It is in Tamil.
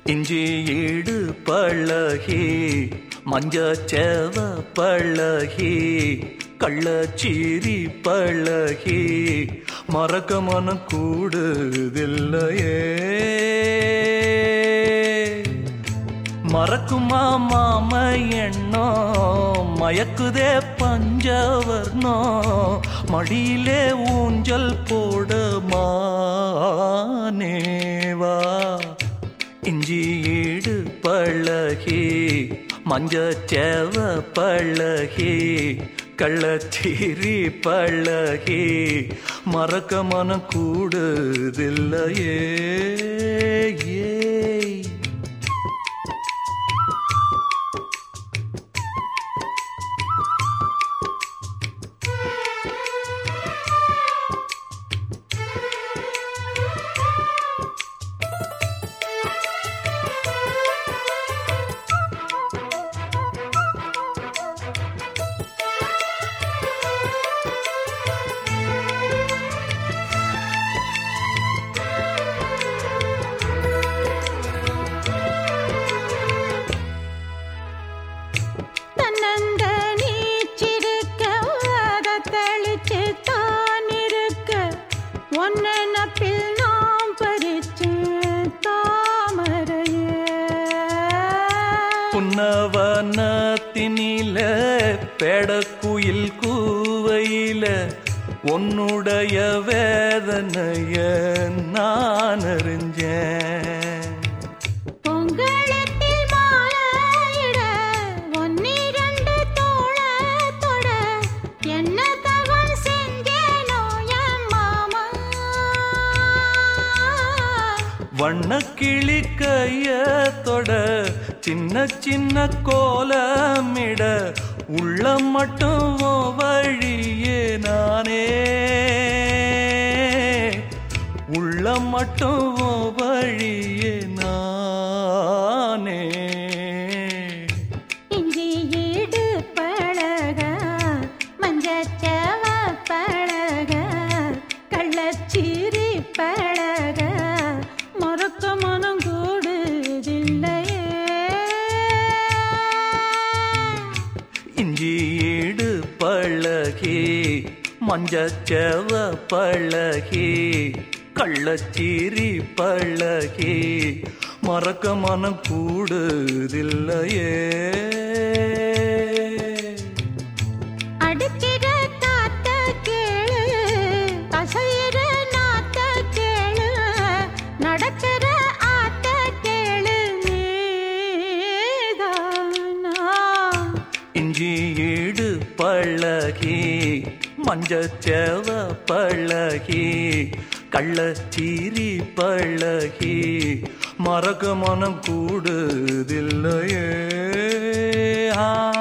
இஞ்சி ஈடு பழகி மஞ்சச்சேவ பழகி கள்ளச்சீரி பழகி மறக்க மனம் கூடுதில்லையே மறக்குமா மாம எண்ணம் மயக்குதே பஞ்சவர்ணோ மடியிலே ஊஞ்சல் போட மானேவா இஞ்சி ஈடு பழகி மஞ்சச்சேவ பழகி கள்ளச்சீரி பழகி மறக்க மனம் கூடுதில்லையே ஏய் தன்னந்த நீச்சிருக்க அதை தெளிச்சு தான் இருக்க ஒன்ன நப்பில் நாம் பறிச்சு தாமரையே புன்னவனத்தினில பெடக்குயில் கூவையில உன்னுடைய வேதனைய நான் அறிஞ்சேன் பொங்கலத்தில் மாலையிட ஒன்னிரண்டு தோளத்தொட என்ன தவம் செஞ்சேனோ என் மாமா வண்ணக்கிளி கைய தொட சின்ன சின்ன கோலமிட உள்ளம் மட்டும் உன் வழியே நானே உள்ளம் மட்டும் உன் வழியே நானே இஞ்சி ஈடு பழக மஞ்சச்சவ பழக கள்ளச்சீரி பழக மறக்க மனம் கூடுதில்லையே இஞ்சி ஈடு பழகி மஞ்சச்செவ பழகி கள்ளச்சீரி பழகி மறக்க மனம் கூடுதில்லையே அடிக்கிற காத்த கேளு கசையிற நாத்த கேளு நடக்கிற ஆத்த கேளு நீதானா இஞ்சி ஈடு பழகி மஞ்சச்செவ பழகி கள்ளச்சீரி பழகி மறக்க மனம் கூடுதில்லையே ஆ